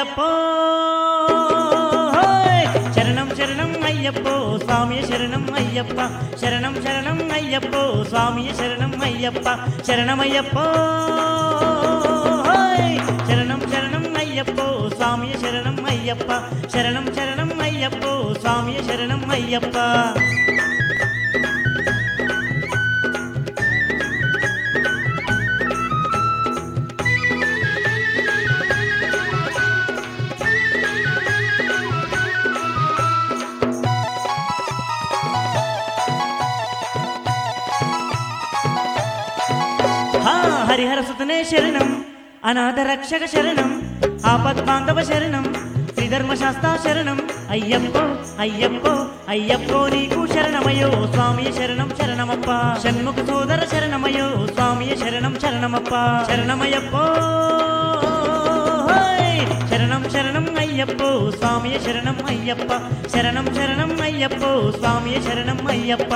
శరణమయ్యప్పో హోయ్! శరణం శరణం అయ్యప్పో స్వామి శరణం అయ్యప్ప శరణం శరణం అయ్యప్పో స్వామి శరణం అయ్యప్ప శరణమయ్యప్పో హోయ్! శరణం శరణం అయ్యప్పో స్వామి శరణం అయ్యప్ప శరణం శరణం అయ్యప్పో స్వామి శరణం అయ్యప్ప హా హరిహర సుతనే శరణం అనాథ రక్షక శరణం ఆపద్బాంధవ శరణం శ్రీధర్మశాస్త్ర శరణం అయ్యప్పో అయ్యప్పో అయ్యప్పో నీకు శరణమయ్యో స్వామి శరణం శరణమప్ప షణ్ముఖ సోదర శరణమయ్యో స్వామి శరణం శరణమప్ప శరణమయ్యప్పో హోయ్! శరణం శరణం అయ్యప్పో స్వామి శరణం అయ్యప్ప శరణం శరణం అయ్యప్పో స్వామి శరణం అయ్యప్ప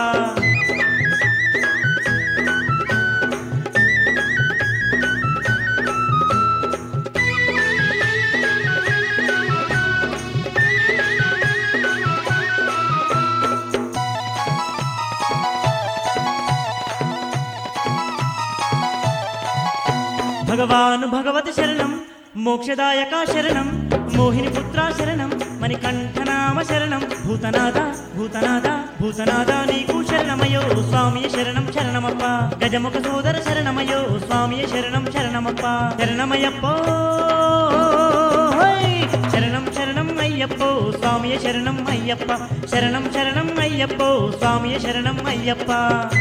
భగవాను భగవతి శరణం మోక్షదాయక శరణం మోహిని పుత్ర శరణం మణికంఠనామ శరణం భూతనాథ భూతనాథ భూతనాథ నీకు శరణమయో స్వామి శరణం శరణమప్ప గజముఖ సోదర శరణమయో స్వామి శరణం శరణమప్ప శరణమయ్యప్పో హోయ్! శరణం శరణం అయ్యప్పో స్వామి శరణం అయ్యప్ప శరణం శరణం అయ్యప్పో స్వామి శరణం అయ్యప్ప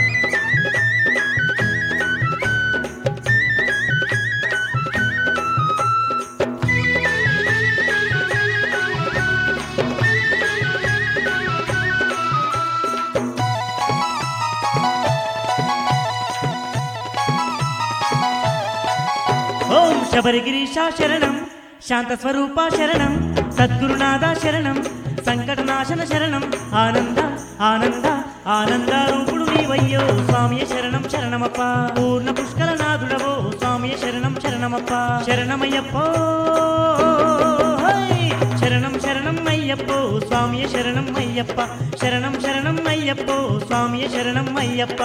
ఓం శబరిగిరీశా శరణం శాంతస్వరూప శరణం సద్గురునాథ శరణం సంకటనాశన శరణం ఆనంద ఆనంద ఆనంద రూపుడు నీవయ్యో స్వామియ శరణం శరణమప్ప పూర్ణ పుష్కల నాథుడవో స్వామియ శరణం శరణమప్ప శరణమయ్యప్పో హోయ్! శరణం శరణం అయ్యప్పో స్వామియ శరణం అయ్యప్ప శరణం శరణం అయ్యప్పో స్వామియ శరణం అయ్యప్ప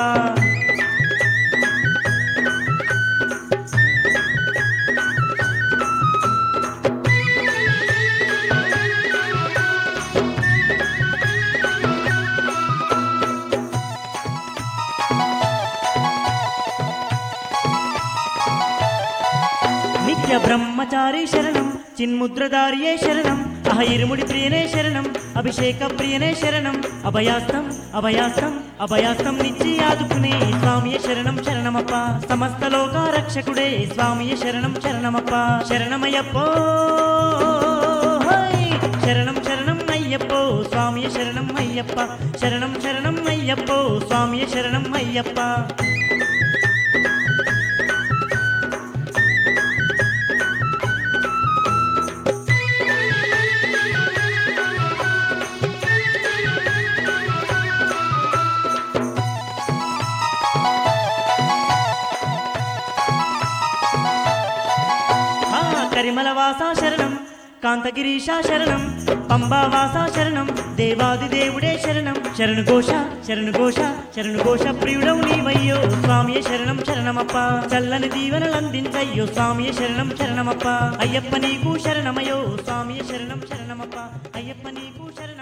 నిత్య బ్రహ్మచారి శరణం చిన్ముద్రదారియే శరణం అహ ఇరుముడి ప్రియనే శరణం అభిషేక ప్రియనే శరణం అభయాస్తం అభయాస్తం అభయాస్తం నిచ్చి ఆదుకునే స్వామియ శరణం శరణమప్ప సమస్త లోక రక్షకుడే స్వామియ శరణం శరణమప్ప శరణమయ్యప్పో హోయ్! శరణం శరణం అయ్యప్పో స్వామియ శరణం అయ్యప్ప శరణం శరణం అయ్యప్పో స్వామియ శరణం అయ్యప్ప ఆ కరిమలవాస శరణం కాంతగిరీశా శరణం పంబావాస శరణం దేవాది దేవుడే శరణం శరణు ఘోష శరణు ఘోష శరణు ఘోష ప్రియుడవు నీవయ్యో స్వామియ శరణం శరణమప్ప చల్లని దీవెనలందించయ్యో స్వామియ శరణం శరణమప్ప అయ్యప్ప నీకు శరణమయ్యో స్వామియ శరణం శరణమప్ప అయ్యప్ప నీకు శరణం